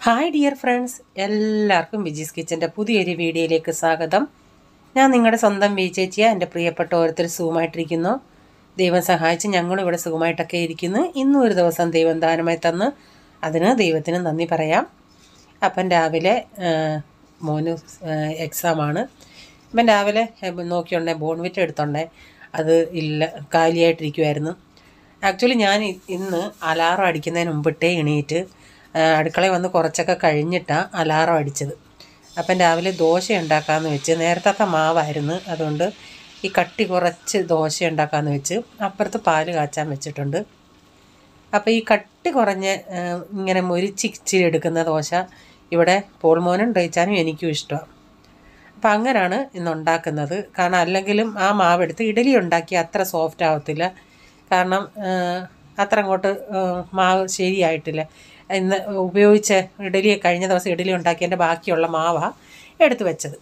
hi dear friends എല്ലാവർക്കും വിജീസ് കിച്ചൻ്റെ പുതിയൊരു വീഡിയോയിലേക്ക് സ്വാഗതം ഞാൻ നിങ്ങളുടെ സ്വന്തം വി ചേച്ചിയ എൻ്റെ പ്രിയപ്പെട്ട ഓരോരുത്തർ സുഖമായിട്ടിരിക്കുന്നു ദൈവം സഹായിച്ച് ഞങ്ങളും ഇവിടെ സുഖമായിട്ടൊക്കെ ഇരിക്കുന്നു ഇന്നും ഒരു ദിവസം ദൈവം ദാനമായി തന്ന് അതിന് ദൈവത്തിന് നന്ദി പറയാം അപ്പം രാവിലെ ആ, മോന് എക്സാമാണ് ഇപ്പം രാവിലെ നോക്കിയുണ്ടേ ബോൺവിറ്റ് എടുത്തുണ്ടേ അത് ഇല്ല കാലിയായിട്ടിരിക്കുമായിരുന്നു ആക്ച്വലി ഞാൻ ഇ- ഇന്ന് അലാറം അടിക്കുന്നതിന് മുമ്പിട്ടേ എണീറ്റ് ആ, അടുക്കളയിൽ വന്ന് കുറച്ചൊക്കെ കഴിഞ്ഞിട്ടാണ് അലാറം അടിച്ചത് അപ്പം രാവിലെ ദോശ ഉണ്ടാക്കാമെന്ന് വെച്ച് നേരത്തെ മാവായിരുന്നു അതുകൊണ്ട് ഈ കട്ടി കുറച്ച് ദോശ ഉണ്ടാക്കാമെന്ന് വെച്ച് അപ്പുറത്ത് പാല് കാച്ചാൻ വെച്ചിട്ടുണ്ട് അപ്പോൾ ഈ കട്ടി കുറഞ്ഞ് ആ, ഇങ്ങനെ മൊരിച്ചിച്ചിരി എടുക്കുന്ന ദോശ ഇവിടെ പോൾമോനും റേച്ചാനും എനിക്കും ഇഷ്ടമാണ് അപ്പം അങ്ങനെയാണ് ഇന്ന് ഉണ്ടാക്കുന്നത് കാരണം അല്ലെങ്കിലും ആ മാവെടുത്ത് ഇഡലി ഉണ്ടാക്കി അത്ര സോഫ്റ്റ് ആവത്തില്ല കാരണം ആ, അത്ര അങ്ങോട്ട് ആ, മാവ് ശരിയായിട്ടില്ല ഇന്ന് ഉപയോഗിച്ച് ഇഡലി കഴിഞ്ഞ ദിവസം ഇഡലി ഉണ്ടാക്കിയതിൻ്റെ ബാക്കിയുള്ള മാവാണ് എടുത്ത് വെച്ചത്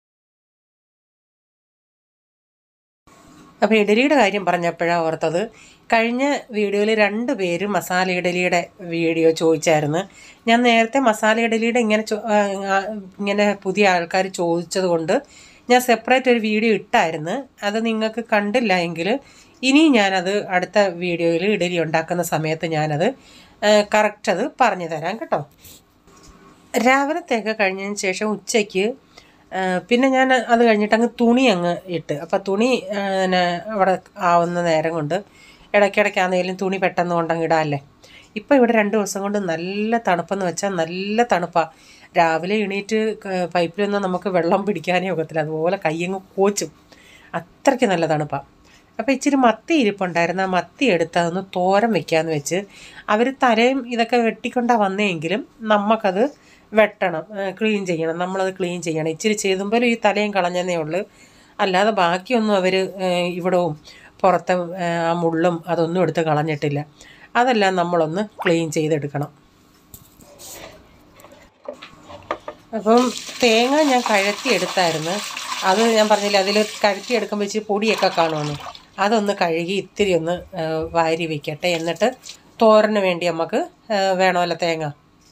അപ്പോൾ ഇഡലിയുടെ കാര്യം പറഞ്ഞപ്പോഴാണ് ഓർത്തത് കഴിഞ്ഞ വീഡിയോയിൽ രണ്ട് പേര് മസാല ഇഡലിയുടെ വീഡിയോ ചോദിച്ചായിരുന്നു ഞാൻ നേരത്തെ മസാല ഇഡലിയുടെ ഇങ്ങനെ ചോ- ആ, ആ, ഇങ്ങനെ പുതിയ ആൾക്കാർ ചോദിച്ചത് കൊണ്ട് ഞാൻ സെപ്പറേറ്റ് ഒരു വീഡിയോ ഇട്ടായിരുന്നു അത് നിങ്ങൾക്ക് കണ്ടില്ല എങ്കിൽ ഇനി ഞാനത് അടുത്ത വീഡിയോയിൽ ഇഡലി ഉണ്ടാക്കുന്ന സമയത്ത് ഞാനത് കറക്റ്റ് അത് പറഞ്ഞു തരാം കേട്ടോ രാവിലത്തേക്ക് കഴിഞ്ഞതിന് ശേഷം ഉച്ചയ്ക്ക് ആ, പിന്നെ ഞാൻ അത് കഴിഞ്ഞിട്ട് അങ്ങ് തുണി അങ്ങ് ഇട്ട് അപ്പോൾ തുണി ആ, പിന്നെ അവിടെ ആവുന്ന നേരം കൊണ്ട് ഇടയ്ക്കിടയ്ക്കാണെങ്കിലും തുണി പെട്ടെന്ന് കൊണ്ടങ്ങ് ഇടാമല്ലേ ഇപ്പോൾ ഇവിടെ രണ്ട് ദിവസം കൊണ്ട് നല്ല തണുപ്പെന്ന് വെച്ചാൽ നല്ല തണുപ്പാണ് രാവിലെ എണീറ്റ് ക- പൈപ്പിലൊന്നും നമുക്ക് വെള്ളം പിടിക്കാനേ ഒക്കത്തില്ല അതുപോലെ കയ്യങ്ങ് കോച്ചും അത്രയ്ക്ക് നല്ല തണുപ്പാണ് അപ്പോൾ ഇച്ചിരി മത്തി ഇരിപ്പുണ്ടായിരുന്നു ആ മത്തി എടുത്ത് അതൊന്ന് തോരൻ വെക്കാമെന്ന് വെച്ച് അവർ തലയും ഇതൊക്കെ വെട്ടിക്കൊണ്ടാണ് വന്നെങ്കിലും നമുക്കത് വെട്ടണം ക്ലീൻ ചെയ്യണം നമ്മളത് ക്ലീൻ ചെയ്യണം ഇച്ചിരി ചെയ്തുമ്പോഴും ഈ തലയും കളഞ്ഞതേ ഉള്ളൂ അല്ലാതെ ബാക്കിയൊന്നും അവർ ഇവിടവും പുറത്തെ ആ, ആ മുള്ളും അതൊന്നും എടുത്ത് കളഞ്ഞിട്ടില്ല അതെല്ലാം നമ്മളൊന്ന് ക്ലീൻ ചെയ്തെടുക്കണം അപ്പം തേങ്ങ ഞാൻ കഴത്തി എടുത്തായിരുന്നു അത് ഞാൻ പറഞ്ഞില്ല അതിൽ കഴത്തി എടുക്കുമ്പോൾ ഇച്ചിരി പൊടിയൊക്കെ കാണുമെന്ന് അതൊന്ന് കഴുകി ഇത്തിരി ഒന്ന് ആ, വാരി വയ്ക്കട്ടെ എന്നിട്ട് തോരന് വേണ്ടി നമുക്ക് ആ, വേണമല്ലോ തേങ്ങ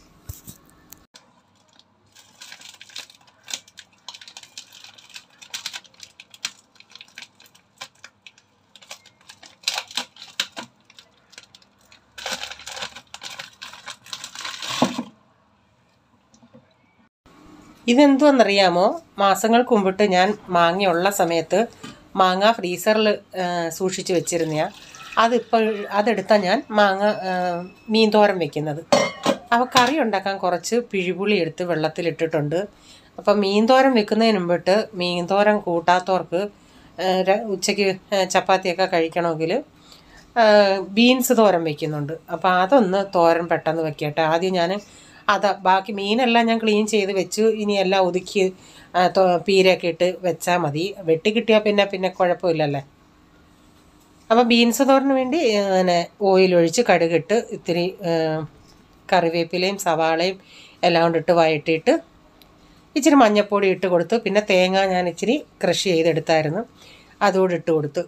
ഇതെന്തുവെന്നറിയാമോ മാസങ്ങൾക്ക് മുമ്പിട്ട് ഞാൻ മാങ്ങയുള്ള സമയത്ത് മാങ്ങ ഫ്രീസറിൽ സൂക്ഷിച്ച് വെച്ചിരുന്ന അതിപ്പോൾ അതെടുത്താൽ ഞാൻ മാങ്ങ ആ, മീൻതോരൻ വെക്കുന്നത് അപ്പോൾ കറി ഉണ്ടാക്കാൻ കുറച്ച് പിഴിപുളി എടുത്ത് വെള്ളത്തിലിട്ടിട്ടുണ്ട് അപ്പോൾ മീൻതോരൻ വെക്കുന്നതിന് മുമ്പിട്ട് മീൻതോരൻ കൂട്ടാത്തവർക്ക് ആ, ര- ഉച്ചയ്ക്ക് ആ, ചപ്പാത്തിയൊക്കെ കഴിക്കണമെങ്കിൽ ബീൻസ് തോരൻ വെക്കുന്നുണ്ട് അപ്പോൾ അതൊന്ന് തോരൻ പെട്ടെന്ന് വെക്കട്ടെ ആദ്യം ഞാൻ അതാ ബാക്കി മീനെല്ലാം ഞാൻ ക്ലീൻ ചെയ്ത് വെച്ചു ഇനി എല്ലാം ഒതുക്കി ആ, തോ- പീരയൊക്കെ ഇട്ട് വെച്ചാൽ മതി വെട്ടി കിട്ടിയാൽ പിന്നെ പിന്നെ കുഴപ്പമില്ലല്ലേ അപ്പോൾ ബീൻസ് തോരന് വേണ്ടി ആ, പിന്നെ ഓയിൽ ഒഴിച്ച് കടുകിട്ട് ഇത്തിരി ആ, കറിവേപ്പിലയും സവാളയും എല്ലാം കൊണ്ടിട്ട് വഴറ്റിയിട്ട് ഇച്ചിരി മഞ്ഞൾപ്പൊടി ഇട്ട് കൊടുത്ത് പിന്നെ തേങ്ങ ഞാൻ ഇച്ചിരി കൃഷി ചെയ്തെടുത്തായിരുന്നു അതുകൂടി ഇട്ട് കൊടുത്തു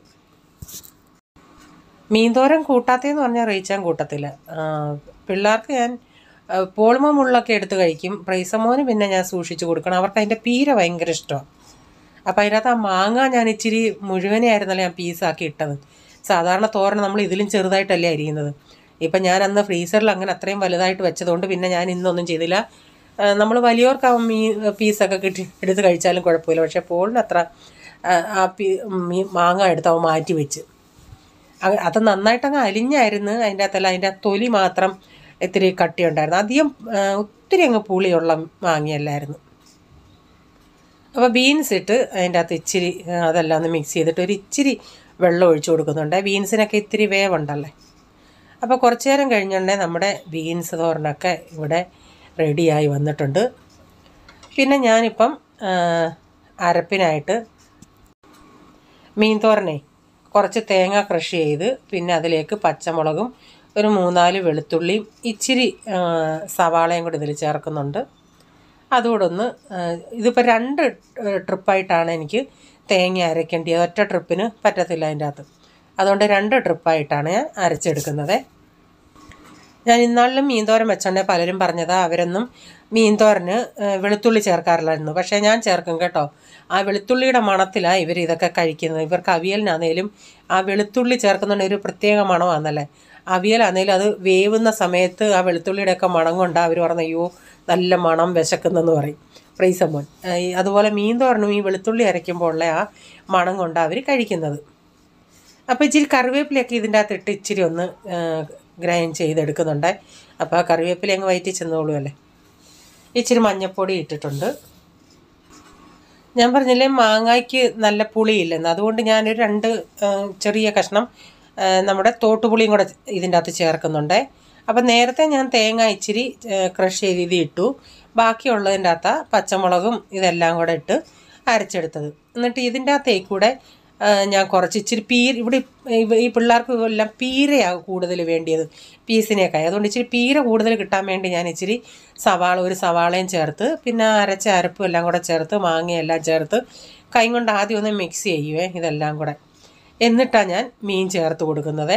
മീൻതോരൻ കൂട്ടാത്തേന്ന് പറഞ്ഞാൽ റീച്ചാൻ കൂട്ടത്തില്ല ആ, പിള്ളേർക്ക് ഞാൻ ആ, പോളുമ മുള്ളൊക്കെ എടുത്ത് കഴിക്കും പ്രൈസമോന് പിന്നെ ഞാൻ സൂക്ഷിച്ച് കൊടുക്കണം അവർക്ക് അതിൻ്റെ പീര ഭയങ്കര ഇഷ്ടമാണ് അപ്പോൾ അതിനകത്ത് ആ മാങ്ങ ഞാൻ ഇച്ചിരി മുഴുവനെ ആയിരുന്നല്ലോ ഞാൻ പീസാക്കി ഇട്ടത് സാധാരണ തോരൻ നമ്മൾ ഇതിലും ചെറുതായിട്ടല്ലേ അരിയുന്നത് ഇപ്പം ഞാൻ അന്ന് ഫ്രീസറിൽ അങ്ങനെ അത്രയും വലുതായിട്ട് വെച്ചതുകൊണ്ട് പിന്നെ ഞാൻ ഇന്നൊന്നും ചെയ്തില്ല നമ്മൾ വലിയവർക്ക് ആ മീ പീസൊക്കെ കിട്ടി എടുത്ത് കഴിച്ചാലും കുഴപ്പമില്ല പക്ഷേ പോളിന് അത്ര ആ, ആ പീ മീ മാങ്ങ എടുത്ത് അവൻ മാറ്റി വെച്ച് അങ്ങ് അത് നന്നായിട്ടങ്ങ് അലിഞ്ഞായിരുന്നു അതിൻ്റെ അകത്തല്ല അതിൻ്റെ ആ തൊലി മാത്രം ഇത്തിരി കട്ടിയുണ്ടായിരുന്നു അധികം ആ, ഒത്തിരി അങ്ങ് പുളിയുള്ള മാങ്ങയല്ലായിരുന്നു അപ്പോൾ ബീൻസ് ഇട്ട് അതിൻ്റെ അകത്ത് ഇച്ചിരി ആ, അതെല്ലാം ഒന്ന് മിക്സ് ചെയ്തിട്ട് ഒരു ഇച്ചിരി വെള്ളം ഒഴിച്ചു കൊടുക്കുന്നുണ്ട് ബീൻസിനൊക്കെ ഇത്തിരി വേവുണ്ടല്ലേ അപ്പോൾ കുറച്ച് നേരം കഴിഞ്ഞുണ്ടെങ്കിൽ നമ്മുടെ ബീൻസ് തോരനൊക്കെ ഇവിടെ റെഡിയായി വന്നിട്ടുണ്ട് പിന്നെ ഞാനിപ്പം ആ, അരപ്പിനായിട്ട് മീൻ തോരനെ കുറച്ച് തേങ്ങ ക്രഷ് ചെയ്ത് പിന്നെ അതിലേക്ക് പച്ചമുളകും ഒരു മൂന്നാല് വെളുത്തുള്ളിയും ഇച്ചിരി ആ, സവാളയും കൂടി ഇതിൽ ചേർക്കുന്നുണ്ട് അതുകൂടെ ഒന്ന് ആ, ഇതിപ്പോൾ രണ്ട് ട്രിപ്പായിട്ടാണ് എനിക്ക് തേങ്ങ അരയ്ക്കേണ്ടത് ഒറ്റ ട്രിപ്പിന് പറ്റത്തില്ല അതിൻ്റെ അകത്ത് അതുകൊണ്ട് രണ്ട് ട്രിപ്പായിട്ടാണ് ഞാൻ അരച്ചെടുക്കുന്നത് ഞാൻ ഇന്നാളിലും മീൻതോരൻ വെച്ചോണ്ടേ പലരും പറഞ്ഞതാ അവരൊന്നും മീൻതോരന് ഏഹ്, വെളുത്തുള്ളി ചേർക്കാറില്ലായിരുന്നു പക്ഷേ ഞാൻ ചേർക്കും കേട്ടോ ആ വെളുത്തുള്ളിയുടെ മണത്തിലാണ് ഇവർ ഇതൊക്കെ കഴിക്കുന്നത് ഇവർക്ക് അവിയലിനാണേലും ആ വെളുത്തുള്ളി ചേർക്കുന്നതിന് ഒരു പ്രത്യേക മണമാണെന്നല്ലേ അവിയലാണേലും അത് വേവുന്ന സമയത്ത് ആ വെളുത്തുള്ളിയുടെയൊക്കെ മണം കൊണ്ട് അവർ പറഞ്ഞ അയ്യോ നല്ല മണം വിശക്കുന്നെന്ന് പറയും ഫ്രൈസമ്മോൻ അതുപോലെ മീൻ തോരനും ഈ വെളുത്തുള്ളി അരയ്ക്കുമ്പോൾ ഉള്ള ആ മണം കൊണ്ടാണ് അവർ കഴിക്കുന്നത് അപ്പോൾ ഇച്ചിരി കറിവേപ്പിലയൊക്കെ ഇതിൻ്റെ അകത്ത് ഇട്ട് ഇച്ചിരി ഒന്ന് ഗ്രൈൻഡ് ചെയ്തെടുക്കുന്നുണ്ട് അപ്പോൾ ആ കറിവേപ്പില അങ്ങ് വയറ്റി ചെന്നോളൂ അല്ലേ ഇച്ചിരി മഞ്ഞൾപ്പൊടി ഇട്ടിട്ടുണ്ട് ഞാൻ പറഞ്ഞില്ലേ മാങ്ങായ്ക്ക് നല്ല പുളിയില്ലെന്ന് അതുകൊണ്ട് ഞാനൊരു രണ്ട് ആ, ചെറിയ കഷ്ണം ആ, നമ്മുടെ തോട്ടുപുളിയും കൂടെ ഇതിൻ്റെ അകത്ത് ചേർക്കുന്നുണ്ട് അപ്പം നേരത്തെ ഞാൻ തേങ്ങ ഇച്ചിരി ക്രഷ് ചെയ്ത് ഇത് ഇട്ടു ബാക്കിയുള്ളതിൻ്റെ അകത്ത് പച്ചമുളകും ഇതെല്ലാം കൂടെ ഇട്ട് അരച്ചെടുത്തത് എന്നിട്ട് ഇതിൻ്റെ അകത്തേക്ക് കൂടെ ആ, ഞാൻ കുറച്ച് ഇച്ചിരി പീര ഇവിടെ ഇവ- ഈ പിള്ളേർക്ക് എല്ലാം പീരയാണ് കൂടുതൽ വേണ്ടിയത് പീസിനെയൊക്കെ അതുകൊണ്ട് ഇച്ചിരി പീര കൂടുതൽ കിട്ടാൻ വേണ്ടി ഞാൻ ഇച്ചിരി സവാള ഒരു സവാളയും ചേർത്ത് പിന്നെ അരച്ച അരപ്പും എല്ലാം കൂടെ ചേർത്ത് മാങ്ങയെല്ലാം ചേർത്ത് കൈ കൊണ്ട് ആദ്യം ഒന്ന് മിക്സ് ചെയ്യുവേ ഇതെല്ലാം കൂടെ എന്നിട്ടാണ് ഞാൻ മീൻ ചേർത്ത് കൊടുക്കുന്നത്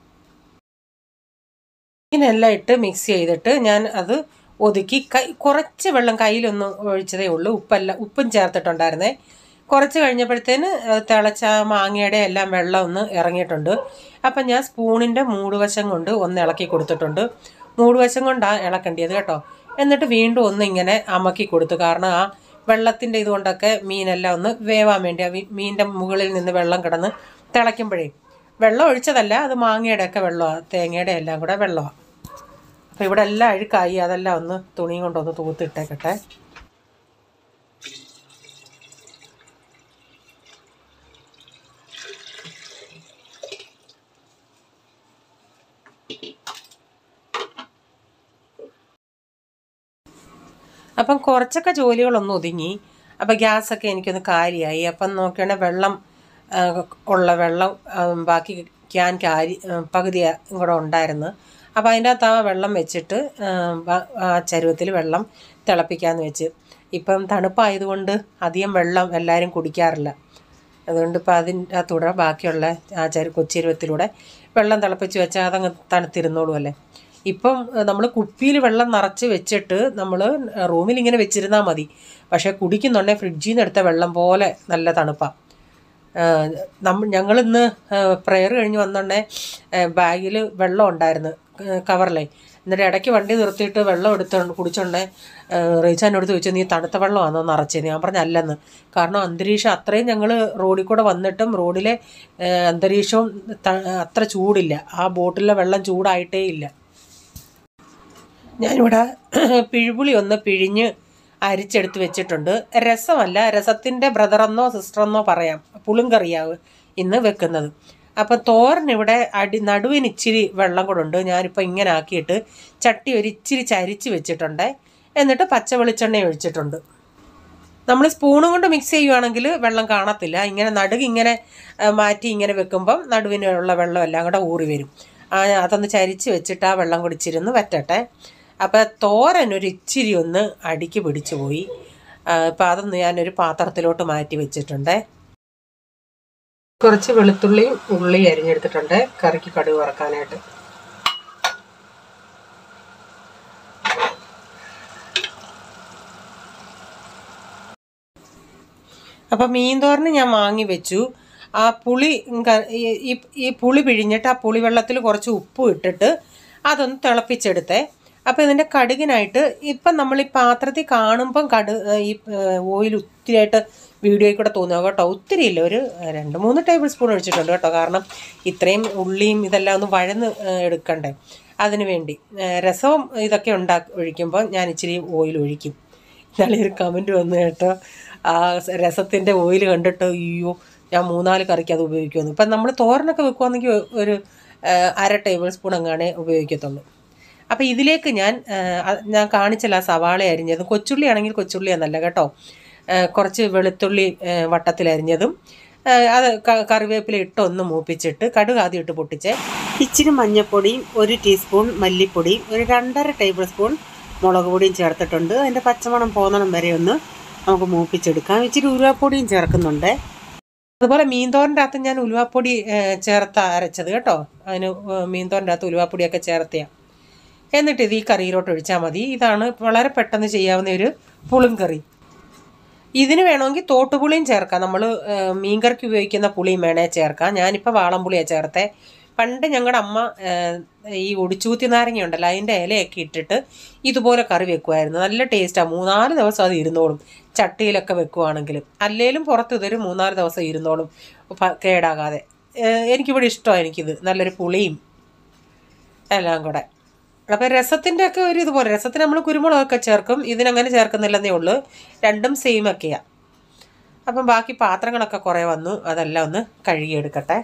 മീനെല്ലാം ഇട്ട് മിക്സ് ചെയ്തിട്ട് ഞാൻ അത് ഒതുക്കി കൈ കുറച്ച് വെള്ളം കയ്യിലൊന്ന് ഒഴിച്ചതേ ഉള്ളൂ ഉപ്പെല്ലാം ഉപ്പും ചേർത്തിട്ടുണ്ടായിരുന്നേ കുറച്ച് കഴിഞ്ഞപ്പോഴത്തേന് അത് തിളച്ച ആ മാങ്ങയുടെ എല്ലാം വെള്ളം ഒന്ന് ഇറങ്ങിയിട്ടുണ്ട് അപ്പം ഞാൻ സ്പൂണിൻ്റെ മൂടുവശം കൊണ്ട് ഒന്ന് ഇളക്കി കൊടുത്തിട്ടുണ്ട് മൂടുവശം കൊണ്ടാണ് ഇളക്കേണ്ടത് കേട്ടോ എന്നിട്ട് വീണ്ടും ഒന്ന് ഇങ്ങനെ അമക്കി കൊടുത്തു കാരണം ആ വെള്ളത്തിൻ്റെ ഇതുകൊണ്ടൊക്കെ മീനെല്ലാം ഒന്ന് വേവാൻ വേണ്ടി ആ വി- മീനിൻ്റെ മുകളിൽ നിന്ന് വെള്ളം കിടന്ന് തിളയ്ക്കുമ്പോഴേ വെള്ളം ഒഴിച്ചതല്ല അത് മാങ്ങയുടെ ഒക്കെ വെള്ളമാണ് തേങ്ങയുടെ എല്ലാം കൂടെ വെള്ളമാണ് അപ്പോൾ ഇവിടെ എല്ലാം അഴുക്കായി അതെല്ലാം ഒന്ന് തുണിയും കൊണ്ടൊന്ന് തൂത്തിട്ടേക്കട്ടെ അപ്പം കുറച്ചൊക്കെ ജോലികളൊന്നും ഒതുങ്ങി അപ്പം ഗ്യാസൊക്കെ എനിക്കൊന്ന് കാലിയായി അപ്പം നോക്കുകയാണെങ്കിൽ വെള്ളം ആ, ഉള്ള വെള്ളം ആ, ബാക്കി ക്യാൻ കാരി ആ, പകുതി കൂടെ ഉണ്ടായിരുന്നു അപ്പോൾ അതിൻ്റെ അകത്ത് ആ വെള്ളം വെച്ചിട്ട് ആ, ബ- ആ ചരുവത്തിൽ വെള്ളം തിളപ്പിക്കാമെന്ന് വെച്ച് ഇപ്പം തണുപ്പായതുകൊണ്ട് അധികം വെള്ളം എല്ലാവരും കുടിക്കാറില്ല അതുകൊണ്ട് ഇപ്പോൾ അതിൻ്റെ അകത്തൂടെ ബാക്കിയുള്ള ആ ചരു കൊച്ചിരുവത്തിലൂടെ വെള്ളം തിളപ്പിച്ച് വെച്ചാൽ അതങ്ങ് തണുത്തിരുന്നോളൂ അല്ലേ ഇപ്പം നമ്മൾ കുപ്പിയിൽ വെള്ളം നിറച്ച് വെച്ചിട്ട് നമ്മൾ റൂമിൽ ഇങ്ങനെ വെച്ചിരുന്നാൽ മതി പക്ഷേ കുടിക്കുന്നുണ്ടെങ്കിൽ ഫ്രിഡ്ജിൽ നിന്ന് എടുത്ത വെള്ളം പോലെ നല്ല തണുപ്പാണ് നമ്മൾ ഞങ്ങളിന്ന് പ്രെയർ കഴിഞ്ഞ് വന്നോണ്ടേ ബാഗിൽ വെള്ളം ഉണ്ടായിരുന്നു കവറിലേ എന്നിട്ട് ഇടയ്ക്ക് വണ്ടി നിർത്തിയിട്ട് വെള്ളം എടുത്തോണ്ട് കുടിച്ചോണ്ടേ റീച്ചാൻ്റെ അടുത്ത് ചോദിച്ചു നീ തണുത്ത വെള്ളമാണോ നിറച്ചത് ഞാൻ പറഞ്ഞ അല്ലെന്ന് കാരണം അന്തരീക്ഷം അത്രയും ഞങ്ങൾ റോഡിൽ കൂടെ വന്നിട്ടും റോഡിലെ ആ, അന്തരീക്ഷവും ത- അത്ര ചൂടില്ല ആ ബോട്ടിലെ വെള്ളം ചൂടായിട്ടേ ഇല്ല ഞാനിവിടെ പിഴുപുളി ഒന്ന് പിഴിഞ്ഞ് അരിച്ചെടുത്ത് വെച്ചിട്ടുണ്ട് രസമല്ല രസത്തിൻ്റെ ബ്രദറെന്നോ സിസ്റ്ററെന്നോ പറയാം പുളുങ്കറിയാവ് ഇന്ന് വെക്കുന്നത് അപ്പം തോരൻ ഇവിടെ അടി നടുവിന് ഇച്ചിരി വെള്ളം കൂടെ ഉണ്ട് ഞാനിപ്പോൾ ഇങ്ങനെ ആക്കിയിട്ട് ചട്ടി ഒരു ഇച്ചിരി ചരിച്ച് വെച്ചിട്ടുണ്ട് എന്നിട്ട് പച്ച വെളിച്ചെണ്ണ ഒഴിച്ചിട്ടുണ്ട് നമ്മൾ സ്പൂണും കൊണ്ട് മിക്സ് ചെയ്യുവാണെങ്കിൽ വെള്ളം കാണത്തില്ല ഇങ്ങനെ നടുക്ക് ഇങ്ങനെ ആ, മാറ്റി ഇങ്ങനെ വെക്കുമ്പം നടുവിനുള്ള വെള്ളം എല്ലാം കൂടെ ഊറി വരും ആ, അതൊന്ന് ചരിച്ച് വെച്ചിട്ട് ആ വെള്ളം കുടിച്ചിരുന്ന് വറ്റട്ടെ അപ്പോൾ തോരൻ ഒരു ഇച്ചിരി ഒന്ന് അടിക്ക് പിടിച്ചു പോയി അപ്പോൾ അതൊന്ന് ഞാനൊരു പാത്രത്തിലോട്ട് മാറ്റി വെച്ചിട്ടുണ്ട് കുറച്ച് വെളുത്തുള്ളിയും ഉള്ളിയും അരിഞ്ഞെടുത്തിട്ടുണ്ട് കറിക്ക് കടുക് വറക്കാനായിട്ട് അപ്പം മീൻ തോരന് ഞാൻ വാങ്ങി വെച്ചു ആ പുളി ക- ഈ- ഈ ഈ പുളി പിഴിഞ്ഞിട്ട് ആ പുളി വെള്ളത്തിൽ കുറച്ച് ഉപ്പ് ഇട്ടിട്ട് അതൊന്ന് തിളപ്പിച്ചെടുത്തേ അപ്പോൾ ഇതിൻ്റെ കടുകിനായിട്ട് ഇപ്പം നമ്മൾ ഈ പാത്രത്തിൽ കാണുമ്പം കടു ഈ ഓയിൽ ഒത്തിരിയായിട്ട് വീഡിയോയിൽ കൂടെ തോന്നുക കേട്ടോ ഒത്തിരി ഇല്ല ഒരു രണ്ട് മൂന്ന് ടേബിൾ സ്പൂൺ ഒഴിച്ചിട്ടുണ്ട് കേട്ടോ കാരണം ഇത്രയും ഉള്ളിയും ഇതെല്ലാം ഒന്ന് വഴന്ന് ഏ, എടുക്കണ്ടേ അതിന് വേണ്ടി ഏ, രസവും ഇതൊക്കെ ഉണ്ടാക്കി ഒഴിക്കുമ്പോൾ ഞാൻ ഇച്ചിരി ഓയിൽ ഒഴിക്കും ഇന്നാളെ ഒരു കമൻറ്റ് വന്നു കേട്ടോ ആ രസത്തിൻ്റെ ഓയിൽ കണ്ടിട്ട് അയ്യോ ഞാൻ മൂന്നാല് കറിക്ക് അത് ഉപയോഗിക്കുമെന്ന് ഇപ്പം നമ്മൾ തോരനൊക്കെ വെക്കുവാണെങ്കിൽ ഒരു ആ, അര ടേബിൾ സ്പൂൺ അങ്ങാണേ ഉപയോഗിക്കത്തുള്ളൂ അപ്പോൾ ഇതിലേക്ക് ഞാൻ ആ, അത് ഞാൻ കാണിച്ചില്ല ആ സവാള അരിഞ്ഞതും കൊച്ചുള്ളി ആണെങ്കിൽ കൊച്ചുള്ളി എന്നല്ല കേട്ടോ ആ, കുറച്ച് വെളുത്തുള്ളി ആ, വട്ടത്തിൽ അരിഞ്ഞതും ആ, അത് ക- കറിവേപ്പില ഇട്ട് ഒന്ന് മൂപ്പിച്ചിട്ട് കടുക് ആദ്യം ഇട്ട് പൊട്ടിച്ച് ഇച്ചിരി മഞ്ഞൾപ്പൊടിയും ഒരു ടീസ്പൂൺ മല്ലിപ്പൊടിയും ഒരു രണ്ടര ടേബിൾ സ്പൂൺ മുളക് പൊടിയും ചേർത്തിട്ടുണ്ട് അതിൻ്റെ പച്ചമണം പോകുന്നിടം വരെ ഒന്ന് നമുക്ക് മൂപ്പിച്ചെടുക്കാം ഇച്ചിരി ഉരുവാപ്പൊടിയും ചേർക്കുന്നുണ്ട് അതുപോലെ മീൻതോറിൻ്റെ അകത്ത് ഞാൻ ഉലുവാപ്പൊടി ഏ, ചേർത്ത അരച്ചത് കേട്ടോ അതിന് ഏ, മീൻതോറിൻ്റെ അകത്ത് ഉലുവാപ്പൊടിയൊക്കെ ചേർത്തിയ എന്നിട്ട് ഇത് ഈ കറിയിലോട്ട് ഒഴിച്ചാൽ മതി ഇതാണ് വളരെ പെട്ടെന്ന് ചെയ്യാവുന്ന ഒരു പുളിങ്കറി ഇതിന് വേണമെങ്കിൽ തോട്ടുപുളിയും ചേർക്കാം നമ്മൾ മീൻകറിക്ക് ഉപയോഗിക്കുന്ന പുളിയും വേണേൽ ചേർക്കാം ഞാനിപ്പോൾ വാളംപുളിയാണ് ചേർത്തേ പണ്ട് ഞങ്ങളുടെ അമ്മ ഏഹ്, ഈ ഒടിച്ചൂത്തി നാരങ്ങ ഉണ്ടല്ലോ അതിൻ്റെ ഇലയൊക്കെ ഇട്ടിട്ട് ഇതുപോലെ കറി വെക്കുമായിരുന്നു നല്ല ടേസ്റ്റാണ് മൂന്നാല് ദിവസം അത് ഇരുന്നോളും ചട്ടിയിലൊക്കെ വെക്കുവാണെങ്കിലും അല്ലേലും പുറത്ത് ഇതൊരു മൂന്നാല് ദിവസം ഇരുന്നോളും പ- കേടാകാതെ ഏഹ്, എനിക്കിവിടെ ഇഷ്ടമാണ് എനിക്കിത് നല്ലൊരു പുളിയും എല്ലാം കൂടെ അപ്പോൾ രസത്തിൻ്റെ ഒക്കെ ഒരു ഇതുപോലെ രസത്തിന് നമ്മൾ കുരുമുളകൊക്കെ ചേർക്കും ഇതിനങ്ങനെ ചേർക്കുന്നില്ലെന്നേ ഉള്ളൂ രണ്ടും സെയിം ഒക്കെയാണ് അപ്പം ബാക്കി പാത്രങ്ങളൊക്കെ കുറേ വന്നു അതെല്ലാം ഒന്ന് കഴുകിയെടുക്കട്ടെ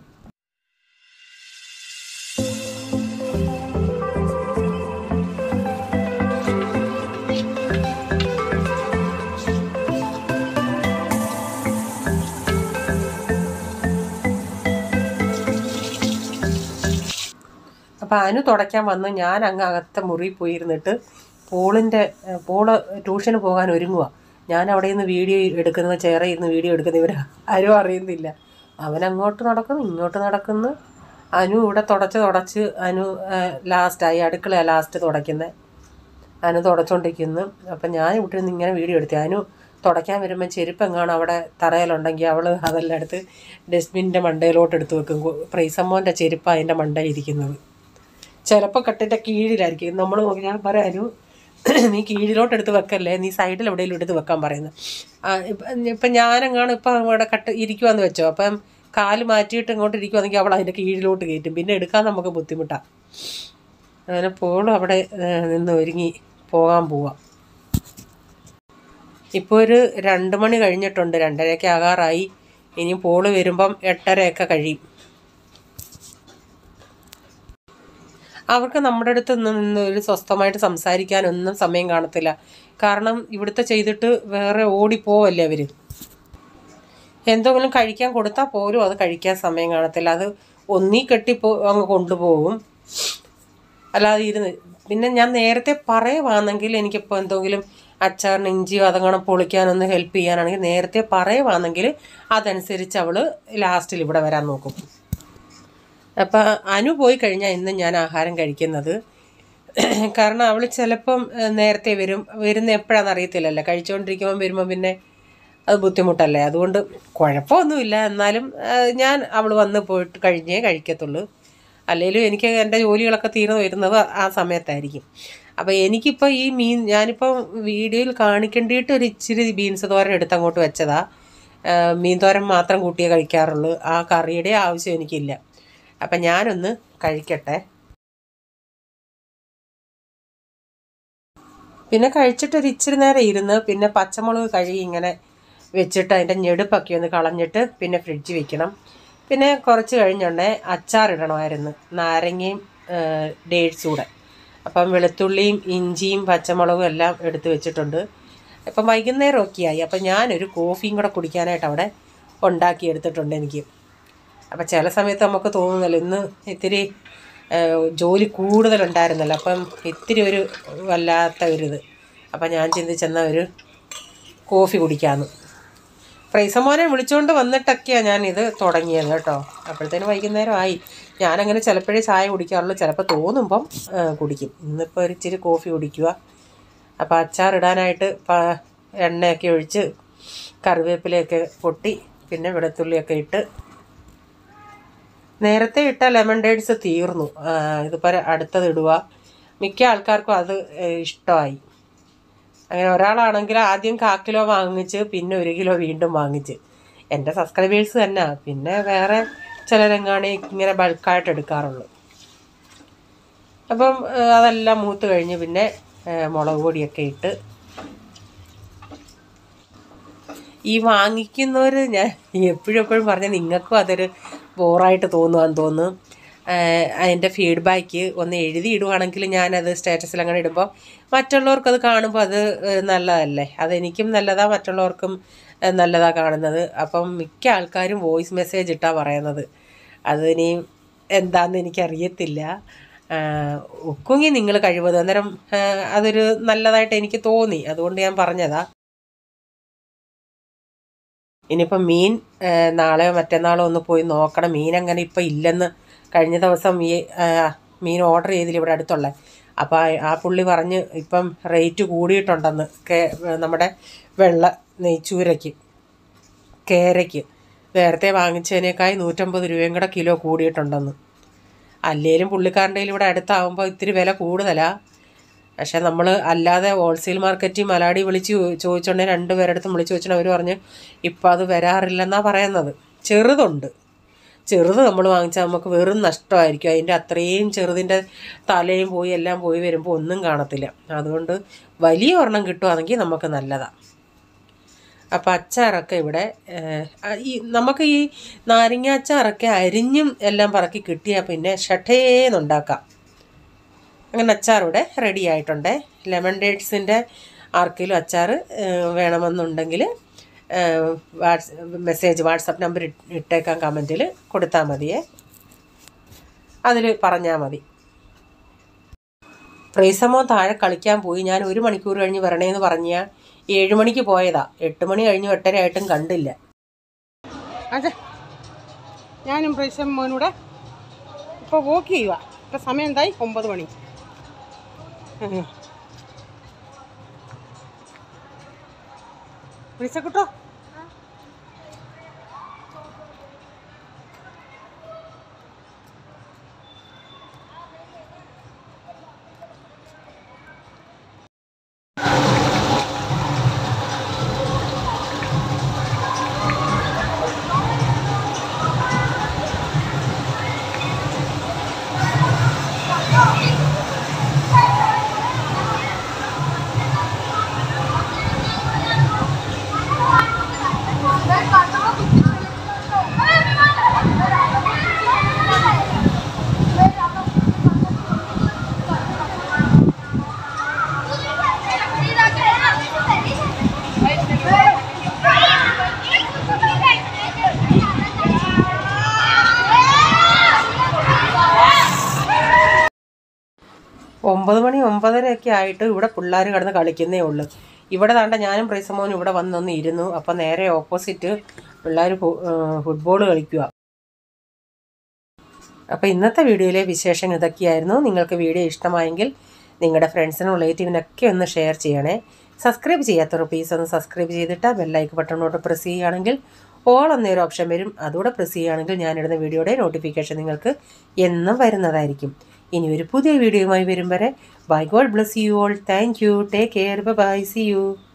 അപ്പം അനു തുടയ്ക്കാൻ വന്ന് ഞാൻ അങ്ങ് അകത്തെ മുറി പോയിരുന്നിട്ട് പോളിൻ്റെ പോള് ട്യൂഷന് പോകാൻ ഒരുങ്ങുക ഞാൻ അവിടെ നിന്ന് വീഡിയോ എടുക്കുന്നത് ചേറെ ഇരുന്ന് വീഡിയോ എടുക്കുന്ന ഇവർ ആരും അറിയുന്നില്ല അവൻ അങ്ങോട്ട് നടക്കുന്നു ഇങ്ങോട്ട് നടക്കുന്നു അനു ഇവിടെ തുടച്ച് തുടച്ച് അനു ലാസ്റ്റായി അടുക്കളയാണ് ലാസ്റ്റ് തുടയ്ക്കുന്നത് അനു തുടച്ചുകൊണ്ടിരിക്കുന്നു അപ്പം ഞാൻ ഇവിടെ നിന്ന് ഇങ്ങനെ വീഡിയോ എടുത്തു അനു തുടയ്ക്കാൻ വരുമ്പോൾ ചെരുപ്പ് എങ്ങാണ് അവിടെ തറയിലുണ്ടെങ്കിൽ അവൾ അതെല്ലാം എടുത്ത് ഡസ്റ്റ്ബിൻ്റെ മണ്ടയിലോട്ട് എടുത്ത് വെക്കും പ്രൈസമ്മോൻ്റെ ചെരുപ്പ് അതിൻ്റെ മണ്ടയിൽ ഇരിക്കുന്നത് ചിലപ്പോൾ കട്ടിൻ്റെ കീഴിലായിരിക്കും നമ്മൾ നോക്കി ഞാൻ പറയാനും നീ കീഴിലോട്ട് എടുത്ത് വെക്കല്ലേ നീ സൈഡിൽ എവിടെയെങ്കിലും എടുത്ത് വെക്കാൻ പറയുന്നത് ഇപ്പം ഇപ്പം ഞാനെങ്ങാണ് ഇപ്പം അവിടെ കട്ട് ഇരിക്കുവാന്ന് വെച്ചോ അപ്പം കാല് മാറ്റിയിട്ട് ഇങ്ങോട്ട് ഇരിക്കുവാണെങ്കിൽ അവൾ അതിൻ്റെ കീഴിലോട്ട് കയറ്റും പിന്നെ എടുക്കാൻ നമുക്ക് ബുദ്ധിമുട്ടാണ് അങ്ങനെ പോളും അവിടെ ഏഹ്, നിന്ന് ഒരുങ്ങി പോകാൻ പോവാം ഇപ്പോൾ ഒരു രണ്ട് മണി കഴിഞ്ഞിട്ടുണ്ട് രണ്ടരയൊക്കെ ആകാറായി ഇനി പോള് വരുമ്പം എട്ടരയൊക്കെ കഴിയും അവർക്ക് നമ്മുടെ അടുത്ത് നിന്ന് ഒരു സ്വസ്ഥമായിട്ട് സംസാരിക്കാനൊന്നും സമയം കാണത്തില്ല കാരണം ഇവിടുത്തെ ചെയ്തിട്ട് വേറെ ഓടിപ്പോവല്ലേ അവർ എന്തെങ്കിലും കഴിക്കാൻ കൊടുത്താൽ പോലും അത് കഴിക്കാൻ സമയം കാണത്തില്ല അത് ഒന്നീ കെട്ടിപ്പോ അങ്ങ് കൊണ്ടുപോകും അല്ലാതെ ഇരുന്ന് പിന്നെ ഞാൻ നേരത്തെ പറയുവാണെങ്കിൽ എനിക്കിപ്പോൾ എന്തെങ്കിലും അച്ചാറിന് ഇഞ്ചിയോ അതങ്ങനെ പൊളിക്കാനൊന്ന് ഹെൽപ്പ് ചെയ്യാനാണെങ്കിൽ നേരത്തെ പറയുവാണെങ്കിൽ അതനുസരിച്ച് അവൾ ലാസ്റ്റിൽ ഇവിടെ വരാൻ നോക്കും അപ്പം അനു പോയി കഴിഞ്ഞാൽ ഇന്ന് ഞാൻ ആഹാരം കഴിക്കുന്നത് കാരണം അവൾ ചിലപ്പം ഏഹ്, നേരത്തെ വരും വരുന്ന എപ്പോഴാണെന്ന് അറിയത്തില്ലല്ലോ കഴിച്ചുകൊണ്ടിരിക്കുമ്പം വരുമ്പം പിന്നെ അത് ബുദ്ധിമുട്ടല്ലേ അതുകൊണ്ട് കുഴപ്പമൊന്നുമില്ല എന്നാലും ഏഹ്, ഞാൻ അവൾ വന്ന് പോയിട്ട് കഴിഞ്ഞേ കഴിക്കത്തുള്ളൂ അല്ലെങ്കിലും എനിക്ക് എൻ്റെ ജോലികളൊക്കെ തീർന്നു വരുന്നത് ആ സമയത്തായിരിക്കും അപ്പോൾ എനിക്കിപ്പോൾ ഈ മീൻ ഞാനിപ്പോൾ വീഡിയോയിൽ കാണിക്കേണ്ടിയിട്ട് ഒരു ഇച്ചിരി ബീൻസ് തോരൻ എടുത്ത് അങ്ങോട്ട് വെച്ചതാ ഏഹ്, മീൻ തോരൻ മാത്രം കൂട്ടിയേ കഴിക്കാറുള്ളൂ ആ കറിയുടെ ആവശ്യം എനിക്കില്ല അപ്പം ഞാനൊന്ന് കഴിക്കട്ടെ പിന്നെ കഴിച്ചിട്ട് ഒരു ഇച്ചിരി നേരം ഇരുന്ന് പിന്നെ പച്ചമുളക് കഴുകി ഇങ്ങനെ വെച്ചിട്ട് അതിൻ്റെ ഞെടുപ്പൊക്കെ ഒന്ന് കളഞ്ഞിട്ട് പിന്നെ ഫ്രിഡ്ജിൽ വെക്കണം പിന്നെ കുറച്ച് കഴിഞ്ഞുണ്ടേ അച്ചാറിടണമായിരുന്നു നാരങ്ങയും ഡേറ്റ്സും കൂടെ അപ്പം വെളുത്തുള്ളിയും ഇഞ്ചിയും പച്ചമുളകും എല്ലാം എടുത്ത് വെച്ചിട്ടുണ്ട് ഇപ്പം വൈകുന്നേരമൊക്കെ ആയി അപ്പം ഞാനൊരു കോഫിയും കൂടെ കുടിക്കാനായിട്ട് അവിടെ ഉണ്ടാക്കി എടുത്തിട്ടുണ്ട് എനിക്ക് അപ്പം ചില സമയത്ത് നമുക്ക് തോന്നുന്നല്ലോ ഇന്ന് ഇത്തിരി ഏഹ്, ജോലി കൂടുതലുണ്ടായിരുന്നല്ലോ അപ്പം ഇത്തിരി ഒരു വല്ലാത്ത ഒരു ഇത് അപ്പം ഞാൻ ചിന്തിച്ചെന്നാൽ ഒരു കോഫി കുടിക്കാമെന്ന് പ്രൈസമോനെ വിളിച്ചുകൊണ്ട് വന്നിട്ടൊക്കെയാണ് ഞാൻ ഇത് തുടങ്ങിയത് കേട്ടോ അപ്പോഴത്തേന് വൈകുന്നേരം ആയി ഞാനങ്ങനെ ചിലപ്പോഴേ ചായ കുടിക്കാറുള്ളൂ ചിലപ്പോൾ തോന്നുമ്പം ഏഹ്, കുടിക്കും ഇന്നിപ്പോൾ ഒരു ഇച്ചിരി കോഫി കുടിക്കുക അപ്പോൾ അച്ചാറിടാനായിട്ട് പ- എണ്ണയൊക്കെ ഒഴിച്ച് കറിവേപ്പിലയൊക്കെ പൊട്ടി പിന്നെ വെളുത്തുള്ളിയൊക്കെ ഇട്ട് നേരത്തെ ഇട്ട ലെമൺ ഡേറ്റ്സ് തീർന്നു ആ, ഇതിപ്പോൾ അടുത്തത് ഇടുക മിക്ക ആൾക്കാർക്കും അത് ഏഹ്, ഇഷ്ടമായി അങ്ങനെ ഒരാളാണെങ്കിൽ ആദ്യം കാ കിലോ വാങ്ങിച്ച് പിന്നെ ഒരു കിലോ വീണ്ടും വാങ്ങിച്ച് എൻ്റെ സബ്സ്ക്രൈബേഴ്സ് തന്നെ പിന്നെ വേറെ ചിലരെങ്ങാണ് ഇങ്ങനെ ബൾക്കായിട്ട് എടുക്കാറുള്ളൂ അപ്പം ഏഹ്, അതെല്ലാം മൂത്ത് കഴിഞ്ഞ് പിന്നെ ഏഹ്, മുളക് പൊടിയൊക്കെ ഇട്ട് ഈ വാങ്ങിക്കുന്നവർ ഞാൻ എപ്പോഴും എപ്പോഴും പറഞ്ഞ നിങ്ങൾക്കും അതൊരു ബോറായിട്ട് തോന്നുവാന്ന് തോന്നുന്നു ആഹ് അതിൻ്റെ ഫീഡ്ബാക്ക് ഒന്ന് എഴുതി ഇടുവാണെങ്കിൽ ഞാനത് സ്റ്റാറ്റസിൽ അങ്ങനെ ഇടുമ്പോൾ മറ്റുള്ളവർക്ക് അത് കാണുമ്പോൾ അത് ഏഹ് നല്ലതല്ലേ അതെനിക്കും നല്ലതാ മറ്റുള്ളവർക്കും ഏഹ് നല്ലതാ കാണുന്നത് അപ്പം മിക്ക ആൾക്കാരും വോയിസ് മെസ്സേജ് ഇട്ടാ പറയുന്നത് അത് ഇനി എന്താണെന്ന് എനിക്കറിയത്തില്ല ഒക്കുങ്ങി നിങ്ങൾ കഴിവത് അന്നേരം ആഹ് അതൊരു നല്ലതായിട്ട് എനിക്ക് തോന്നി അതുകൊണ്ട് ഞാൻ പറഞ്ഞതാ ഇനിയിപ്പം മീൻ ഏഹ്, നാളെയോ മറ്റന്നാളോ ഒന്ന് പോയി നോക്കണം മീൻ അങ്ങനെ ഇപ്പം ഇല്ലെന്ന് കഴിഞ്ഞ ദിവസം ഈ ഏഹ്, മീൻ ഓർഡർ ചെയ്തില്ല ഇവിടെ അടുത്തുള്ള അപ്പോൾ ആ- ആ പുള്ളി പറഞ്ഞ് ഇപ്പം റേറ്റ് കൂടിയിട്ടുണ്ടെന്ന് കേ നമ്മുടെ വെള്ള നെയ്ച്ചൂരയ്ക്ക് കേരയ്ക്ക് നേരത്തെ വാങ്ങിച്ചതിനേക്കായി നൂറ്റമ്പത് രൂപയും കൂടെ കിലോ കൂടിയിട്ടുണ്ടെന്ന് അല്ലേലും പുള്ളിക്കാരൻ്റെ കയ്യിൽ ഇവിടെ അടുത്താവുമ്പോൾ ഇത്തിരി വില കൂടുതലാണ് പക്ഷെ നമ്മൾ അല്ലാതെ ഹോൾസെയിൽ മാർക്കറ്റിൽ മലാടി വിളിച്ച് ചോ- ചോദിച്ചോണ്ടെങ്കിൽ രണ്ട് പേരെടുത്തും വിളിച്ച് ചോദിച്ചാൽ അവർ പറഞ്ഞ് ഇപ്പം അത് വരാറില്ലെന്നാണ് പറയുന്നത് ചെറുതുണ്ട് ചെറുത് നമ്മൾ വാങ്ങിച്ചാൽ നമുക്ക് വെറും നഷ്ടമായിരിക്കും അതിൻ്റെ അത്രയും ചെറുതിൻ്റെ തലയും പോയി എല്ലാം പോയി വരുമ്പോൾ ഒന്നും കാണത്തില്ല അതുകൊണ്ട് വലിയ ഒരെണ്ണം കിട്ടുവാണെങ്കിൽ നമുക്ക് നല്ലതാണ് അപ്പോൾ അച്ചാറൊക്കെ ഇവിടെ ഏഹ്, ആ, ഈ നമുക്ക് ഈ നാരങ്ങ അച്ചാറൊക്കെ അരിഞ്ഞും എല്ലാം പറക്കി കിട്ടിയാൽ പിന്നെ ഷട്ടേന്നുണ്ടാക്കാം അങ്ങനെ അച്ചാർ ഇവിടെ റെഡി ആയിട്ടുണ്ട് ലെമൺ ഡേറ്റ്സിൻ്റെ ആർക്കെങ്കിലും അച്ചാർ ഏഹ്, വേണമെന്നുണ്ടെങ്കിൽ ഏഹ്, വാട്സ് മെസ്സേജ് വാട്സപ്പ് നമ്പർ ഇട്ടേക്കാൻ കമൻറ്റിൽ കൊടുത്താൽ മതിയേ അതിൽ പറഞ്ഞാൽ മതി പ്രീസമോ താഴെ കളിക്കാൻ പോയി ഞാൻ ഒരു മണിക്കൂർ കഴിഞ്ഞ് വരണേന്ന് പറഞ്ഞാൽ ഏഴ് മണിക്ക് പോയതാ എട്ട് മണി കഴിഞ്ഞ് എട്ടര ആയിട്ടും കണ്ടില്ല അതെ ഞാനും പ്രൈസം മോനൂടെ ഇപ്പോൾ വോക്ക് ചെയ്യുക ഇപ്പം സമയം എന്തായി ഒമ്പത് മണി പ്രീസ കിട്ടോ ഒമ്പത് മണി ഒമ്പതരയൊക്കെ ആയിട്ട് ഇവിടെ പിള്ളേർ കിടന്ന് കളിക്കുന്നേ ഉള്ളൂ ഇവിടെ താണ്ട ഞാനും പ്രൈസമോനും ഇവിടെ വന്നൊന്ന് ഇരുന്നു അപ്പം നേരെ ഓപ്പോസിറ്റ് പിള്ളേർ ഫുട്ബോൾ കളിക്കുക അപ്പോൾ ഇന്നത്തെ വീഡിയോയിലെ വിശേഷം ഇതൊക്കെയായിരുന്നു നിങ്ങൾക്ക് വീഡിയോ ഇഷ്ടമായെങ്കിൽ നിങ്ങളുടെ ഫ്രണ്ട്സിനും റിലേറ്റീവിനൊക്കെ ഒന്ന് ഷെയർ ചെയ്യണേ സബ്സ്ക്രൈബ് ചെയ്യാത്തവർ പ്ലീസ് ഒന്ന് സബ്സ്ക്രൈബ് ചെയ്തിട്ട് ബെല്ലൈക്ക് ബട്ടണോട്ട് പ്രസ് ചെയ്യുകയാണെങ്കിൽ ഓൾ എന്നൊരു ഓപ്ഷൻ വരും അതുകൂടെ പ്രസ് ചെയ്യുകയാണെങ്കിൽ ഞാനിടുന്ന വീഡിയോയുടെ നോട്ടിഫിക്കേഷൻ നിങ്ങൾക്ക് എന്നും വരുന്നതായിരിക്കും ഇനി ഒരു പുതിയ വീഡിയോയുമായി വരും വരെ bye God bless you all thank you take care bye see U